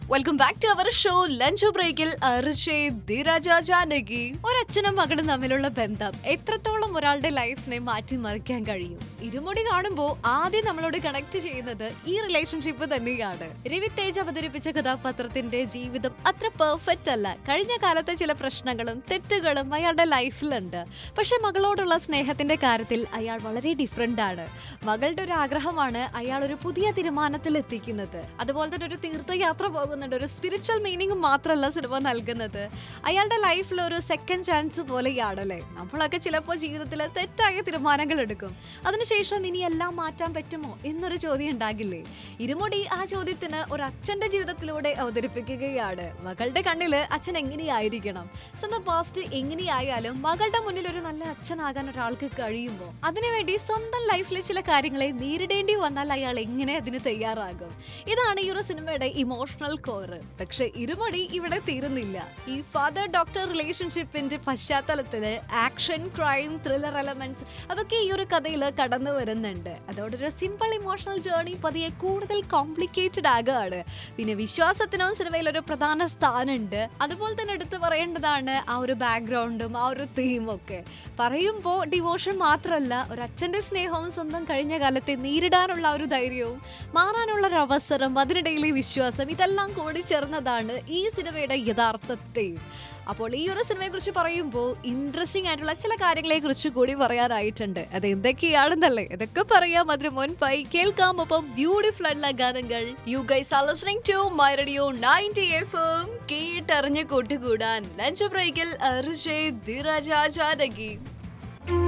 welcome back to our show lunch ബ്രേക്കിൽ ജാനകി ഒരച്ഛനും മകളും തമ്മിലുള്ള ബന്ധം എത്രത്തോളം ഒരാളുടെ ലൈഫിനെ മാറ്റിമറിക്കാൻ കഴിയും ഇരുമുടി കാണുമ്പോൾ ആദ്യം നമ്മളോട് കണക്ട് ചെയ്യുന്നത് ഈ റിലേഷൻഷിപ്പ് തന്നെയാണ് രവി തേജ് അവതരിപ്പിച്ച കഥാപാത്രത്തിന്റെ ജീവിതം അത്ര പെർഫെക്റ്റ് അല്ല കഴിഞ്ഞ കാലത്തെ ചില പ്രശ്നങ്ങളും തെറ്റുകളും അയാളുടെ ലൈഫിലുണ്ട് പക്ഷെ മകളോടുള്ള സ്നേഹത്തിന്റെ കാര്യത്തിൽ അയാൾ വളരെ ഡിഫറെന്റ് ആണ് മകളുടെ ഒരു ആഗ്രഹമാണ് അയാൾ ഒരു പുതിയ തീരുമാനത്തിൽ എത്തിക്കുന്നത് അതുപോലെ തന്നെ ഒരു തീർത്ഥയാത്ര പോകുന്നുണ്ട് ഒരു സ്പിരിച്വൽ മീനിങ് മാത്രമല്ല സിനിമ നൽകുന്നത് അയാളുടെ ലൈഫിൽ ഒരു സെക്കൻഡ് ചാൻസ് പോലെയാണല്ലേ നമ്മളൊക്കെ ചിലപ്പോൾ ജീവിതത്തിൽ തെറ്റായ തീരുമാനങ്ങൾ എടുക്കും അതിനുശേഷം ഇനി എല്ലാം മാറ്റാൻ പറ്റുമോ എന്നൊരു ചോദ്യം ഉണ്ടാകില്ലേ ഇരുമുടി ആ ചോദ്യത്തിന് ഒരു അച്ഛന്റെ ജീവിതത്തിലൂടെ അവതരിപ്പിക്കുകയാണ് മകളുടെ കണ്ണില് അച്ഛൻ എങ്ങനെയായിരിക്കണം സ്വന്തം പാസ്റ്റ് എങ്ങനെയായാലും മകളുടെ മുന്നിൽ ഒരു നല്ല അച്ഛനാകാൻ ഒരാൾക്ക് കഴിയുമ്പോൾ അതിനുവേണ്ടി സ്വന്തം ലൈഫിലെ ചില കാര്യങ്ങളെ നേരിടേണ്ടി വന്നാൽ അയാൾ എങ്ങനെ അതിന് തയ്യാറാകും ഇതാണ് ഈ ഒരു സിനിമയുടെ ഇമോഷണൽ കോറ് പക്ഷെ ഇരുമടി ഇവിടെ തീരുന്നില്ല ഈ ഫാദർ ഡോക്ടർ റിലേഷൻഷിപ്പിന്റെ പശ്ചാത്തലത്തില് ആക്ഷൻ ക്രൈം ത്രില്ലർ എലമെന്റ്സ് അതൊക്കെ ഈ ഒരു കഥയിൽ കടന്നു വരുന്നുണ്ട് അതോടെ ഒരു സിമ്പിൾ ഇമോഷണൽ ജേർണി പതിയെ കൂടുതൽ കോംപ്ലിക്കേറ്റഡ് ആകുകയാണ് പിന്നെ വിശ്വാസത്തിനും സിനിമയിൽ ഒരു പ്രധാന സ്ഥാനമുണ്ട് അതുപോലെ തന്നെ എടുത്തു പറയേണ്ടതാണ് ആ ഒരു ബാക്ക്ഗ്രൗണ്ടും ആ ഒരു തീമും ഒക്കെ പറയുമ്പോൾ ഡിവോഷൻ മാത്രമല്ല ഒരു അച്ഛന്റെ സ്നേഹവും സ്വന്തം കഴിഞ്ഞ കാലത്തെ നേരിടാനുള്ള ആ ഒരു ധൈര്യവും മാറാനുള്ള ഒരു അവസരം അതിനിടയിലെ വിശ്വാസം ഇതെല്ലാം കൂടി ചേർന്നതാണ് ഈ സിനിമയുടെ യഥാർത്ഥത്തെയും അപ്പോൾ ഈ ഒരു സിനിമയെ കുറിച്ച് പറയുമ്പോൾ ഇൻട്രസ്റ്റിംഗ് ആയിട്ടുള്ള ചില കാര്യങ്ങളെ കുറിച്ച് കൂടി പറയാനായിട്ടുണ്ട് അത് എന്തൊക്കെയാണെന്നല്ലേ ഇതൊക്കെ പറയാം അതിന് മുൻപായി കേൾക്കാം ഒപ്പം ബ്യൂട്ടിഫുൾ ആയിട്ടുള്ള ഗാനങ്ങൾ you guys are listening to my radio 90 എഫും കേട്ടറിഞ്ഞ് കൂട്ടുകൂടാൻ ലഞ്ച് ബ്രേക്കിൽ അർജയ് ധിരജ ജാനകി